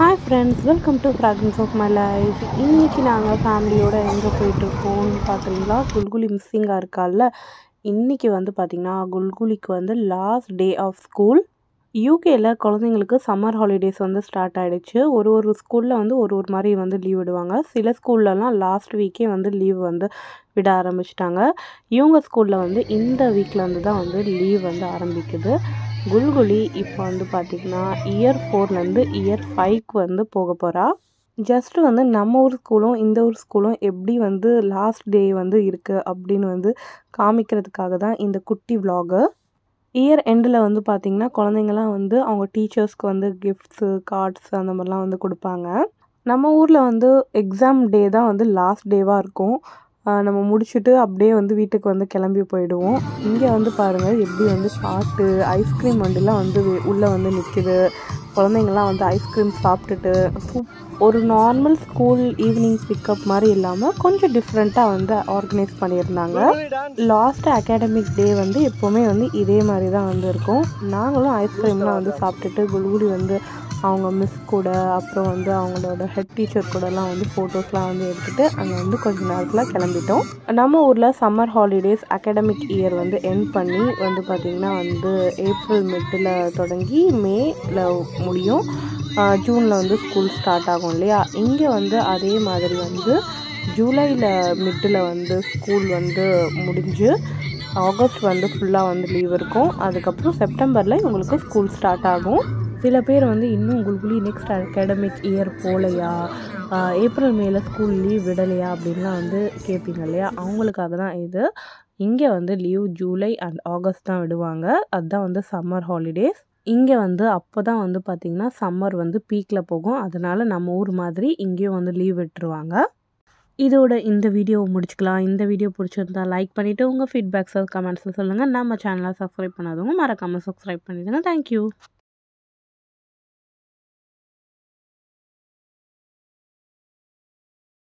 hi friends welcome to fragrance of my life இன்றைக்கி நாங்கள் ஃபேமிலியோடு எங்கே போயிட்டுருக்கோம்னு பார்க்குறீங்களா குல்குலி மிஸ்ஸிங்காக இருக்கால்ல இன்றைக்கி வந்து பார்த்திங்கன்னா குல்குலிக்கு வந்து லாஸ்ட் டே ஆஃப் ஸ்கூல் யூகேயில் குழந்தைங்களுக்கு சம்மர் ஹாலிடேஸ் வந்து ஸ்டார்ட் ஆகிடுச்சு ஒரு ஒரு ஸ்கூலில் வந்து ஒரு ஒரு மாதிரி வந்து லீவ் விடுவாங்க சில ஸ்கூல்லலாம் லாஸ்ட் வீக்கே வந்து லீவ் வந்து விட ஆரம்பிச்சிட்டாங்க இவங்க ஸ்கூலில் வந்து இந்த வீக்லேருந்து தான் வந்து லீவ் வந்து ஆரம்பிக்குது குல்குலி இப்போ வந்து பார்த்திங்கன்னா இயர் ஃபோர்லேருந்து இயர் ஃபைவ்க்கு வந்து போக போகிறா ஜஸ்ட்டு வந்து நம்ம ஊர் ஸ்கூலும் இந்த ஊர் ஸ்கூலும் எப்படி வந்து லாஸ்ட் டே வந்து இருக்குது அப்படின்னு வந்து காமிக்கிறதுக்காக தான் இந்த குட்டி vlog இயர் எண்டில் வந்து பார்த்திங்கன்னா குழந்தைங்கலாம் வந்து அவங்க டீச்சர்ஸ்க்கு வந்து கிஃப்ட்ஸு கார்ட்ஸ் அந்த மாதிரிலாம் வந்து கொடுப்பாங்க நம்ம ஊரில் வந்து எக்ஸாம் டே தான் வந்து லாஸ்ட் டேவாக இருக்கும் ஆஹ் நம்ம முடிச்சுட்டு அப்படியே வந்து வீட்டுக்கு வந்து கிளம்பி போயிடுவோம் இங்கே வந்து பாருங்கள் எப்படி வந்து பாட்டு ஐஸ்கிரீம் வண்டிலாம் வந்து வெ- உள்ளே வந்து நிற்குது குழந்தைங்கலாம் வந்து ஐஸ்கிரீம் சாப்பிட்டுட்டு சூப் ஒரு நார்மல் ஸ்கூல் ஈவினிங் பிக்கப் மாதிரி இல்லாமல் கொஞ்சம் டிஃப்ரெண்ட்டாக வந்து ஆர்கனைஸ் பண்ணியிருந்தாங்க லாஸ்ட் அகாடமிக் டே வந்து எப்போவுமே வந்து இதே மாதிரி தான் வந்து இருக்கும் நாங்களும் ஐஸ்கிரீம்லாம் வந்து சாப்பிட்டுட்டு குல்குடி வந்து அவங்க மிஸ் கூட அப்புறம் வந்து அவங்களோட ஹெட் டீச்சர் கூடலாம் வந்து ஃபோட்டோஸ்லாம் வந்து எடுத்துகிட்டு அங்கே வந்து கொஞ்ச நேரத்தில் கிளம்பிட்டோம் நம்ம ஊரில் சம்மர் ஹாலிடேஸ் அகாடமிக் இயர் வந்து எண்ட் பண்ணி வந்து பார்த்திங்கன்னா வந்து ஏப்ரல் மிட்டில் தொடங்கி மேல முடியும் ஜூனில் வந்து ஸ்கூல் ஸ்டார்ட் ஆகும் இல்லையா இங்கே வந்து அதே மாதிரி வந்து ஜூலையில் மிட்டில் வந்து ஸ்கூல் வந்து முடிஞ்சு ஆகஸ்ட் வந்து ஃபுல்லாக வந்து லீவ் இருக்கும் அதுக்கப்புறம் செப்டம்பரில் இவங்களுக்கு ஸ்கூல் ஸ்டார்ட் ஆகும் சில பேர் வந்து இன்னும் குல்குலி நெக்ஸ்ட் அகாடமிக் இயர் போகலையா ஆஹ் ஏப்ரல் மேல ஸ்கூல் லீவ் விடலையா அப்படின்லாம் வந்து கேட்பீங்க இல்லையா அவங்களுக்காக தான் இது இங்கே வந்து லீவ் ஜூலை அண்ட் ஆகஸ்ட் தான் விடுவாங்க அதுதான் வந்து சம்மர் ஹாலிடேஸ் இங்கே வந்து அப்போ தான் வந்து பார்த்திங்கன்னா சம்மர் வந்து பீக்கில் போகும் அதனால் நம்ம ஊர் மாதிரி இங்கேயும் வந்து லீவ் விட்டுருவாங்க இதோட இந்த வீடியோவை முடிச்சுக்கலாம் இந்த வீடியோ பிடிச்சிருந்தா லைக் பண்ணிவிட்டு உங்கள் ஃபீட்பேக்ஸை கமெண்ட்ஸில் சொல்லுங்கள் நம்ம சேனலை சப்ஸ்கிரைப் பண்ணாதவங்க மறக்காமல் சப்ஸ்கிரைப் பண்ணிடுங்க தேங்க்யூ